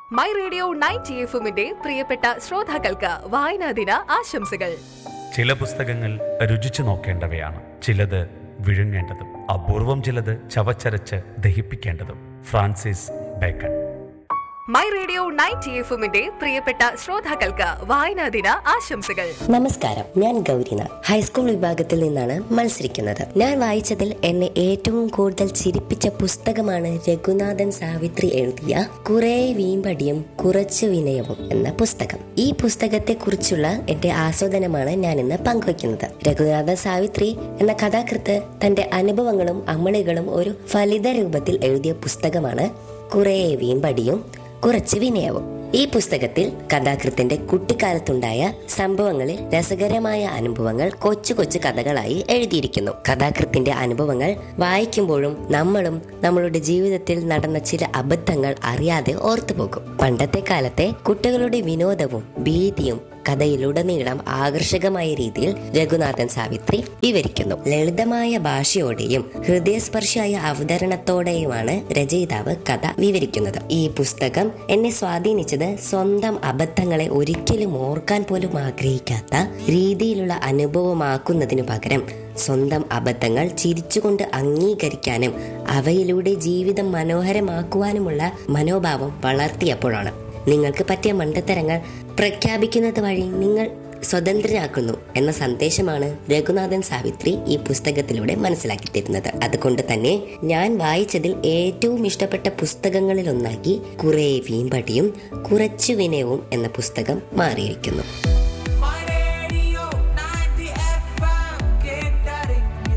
my radio ninety എഫുമിന്റെ പ്രിയപ്പെട്ട ശ്രോതാക്കൾക്ക് വായനാ ദിന ആശംസകൾ ചില പുസ്തകങ്ങൾ രുചിച്ചു നോക്കേണ്ടവയാണ് ചിലത് വിഴുങ്ങേണ്ടതും അപൂർവം ചിലത് ചവച്ചരച്ച് ദഹിപ്പിക്കേണ്ടതും Francis Bacon my radio ninety എഫുമിന്റെ പ്രിയപ്പെട്ട ശ്രോതാക്കൾക്ക് വായനാ ദിന ആശംസകൾ നമസ്കാരം ഞാൻ ഗൗരിന ഹൈസ്കൂൾ വിഭാഗത്തിൽ നിന്നാണ് മത്സരിക്കുന്നത് ഞാൻ വായിച്ചതിൽ എന്നെ ഏറ്റവും കൂടുതൽ ചിരിപ്പിച്ച പുസ്തകമാണ് രഘുനാഥൻ സാവിത്രി എഴുതിയ കുറേ വീമ്പടിയും കുറച്ച് വിനയവും എന്ന പുസ്തകം ഈ പുസ്തകത്തെ കുറിച്ചുള്ള എന്റെ ആസ്വാദനമാണ് ഞാൻ ഇന്ന് പങ്കുവയ്ക്കുന്നത് രഘുനാഥൻ സാവിത്രി എന്ന കഥാകൃത്ത് തന്റെ അനുഭവങ്ങളും അമളികളും ഒരു ഫലിത രൂപത്തിൽ എഴുതിയ പുസ്തകമാണ് കുറേ വീമ്പടിയും കുറച്ച് വിനയവും ഈ പുസ്തകത്തിൽ കഥാകൃത്തിന്റെ കുട്ടിക്കാലത്തുണ്ടായ സംഭവങ്ങളിൽ രസകരമായ അനുഭവങ്ങൾ കൊച്ചു കൊച്ചു കഥകളായി എഴുതിയിരിക്കുന്നു കഥാകൃത്തിന്റെ അനുഭവങ്ങൾ വായിക്കുമ്പോഴും നമ്മളും നമ്മളുടെ ജീവിതത്തിൽ നടന്ന ചില അബദ്ധങ്ങൾ അറിയാതെ ഓർത്തുപോകും പണ്ടത്തെ കാലത്തെ കുട്ടികളുടെ വിനോദവും ഭീതിയും കഥയിലുടനീളം ആകർഷകമായ രീതിയിൽ രഘുനാഥൻ സാവിത്രി വിവരിക്കുന്നു ലളിതമായ ഭാഷയോടെയും ഹൃദയസ്പർശിയായ അവതരണത്തോടെയുമാണ് രചയിതാവ് കഥ വിവരിക്കുന്നത് ഈ പുസ്തകം എന്നെ സ്വാധീനിച്ചത് സ്വന്തം അബദ്ധങ്ങളെ ഒരിക്കലും ഓർക്കാൻ പോലും ആഗ്രഹിക്കാത്ത രീതിയിലുള്ള അനുഭവമാക്കുന്നതിനു പകരം സ്വന്തം അബദ്ധങ്ങൾ ചിരിച്ചുകൊണ്ട് അംഗീകരിക്കാനും അവയിലൂടെ ജീവിതം മനോഹരമാക്കുവാനുമുള്ള മനോഭാവം വളർത്തിയപ്പോഴാണ് നിങ്ങൾക്ക് പറ്റിയ മണ്ടത്തരങ്ങൾ പ്രഖ്യാപിക്കുന്നത് വഴി നിങ്ങൾ സ്വതന്ത്രരാക്കുന്നു എന്ന സന്ദേശമാണ് രഘുനാഥൻ സാവിത്രി ഈ പുസ്തകത്തിലൂടെ മനസ്സിലാക്കി തരുന്നത് അതുകൊണ്ട് തന്നെ ഞാൻ വായിച്ചതിൽ ഏറ്റവും ഇഷ്ടപ്പെട്ട പുസ്തകങ്ങളിൽ ഒന്നാക്കി കുറേ വീമ്പടിയും കുറച്ചു വിനയവും എന്ന പുസ്തകം മാറിയിരിക്കുന്നു My radio 90 FM കേട്ടറിഞ്ഞ്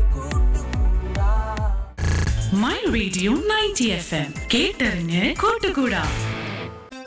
കൂട്ടുകൂടാ my radio ninety F M കേട്ടറിഞ്ഞ് കൂട്ടുകൂടാ